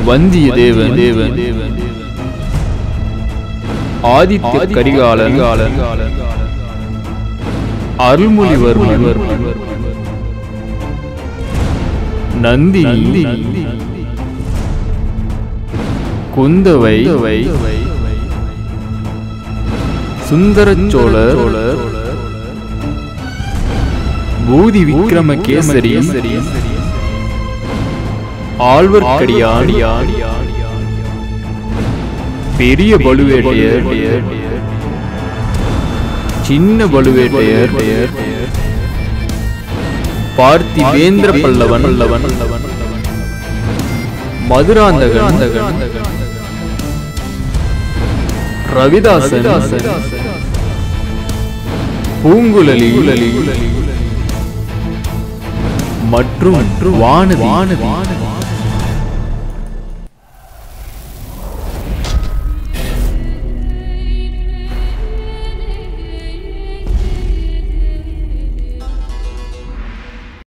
வந்திய தேவன் தேவன் ஆதித்ய கரிகாலன் அருள்மொழிவர்மன் நந்தினி குந்தவை சுந்தர சோழர் பூதி விக்ரமகேசரி ஆழ்வர்க்கடியான் பெரிய பழுவேட்டையர் சின்ன பழுவேட்டையர் பார்த்திவேந்திர பல்லவன் பல்லவன் மதுராந்தகன் ரவிதாசன் பூங்குழலி மற்றும் வானதி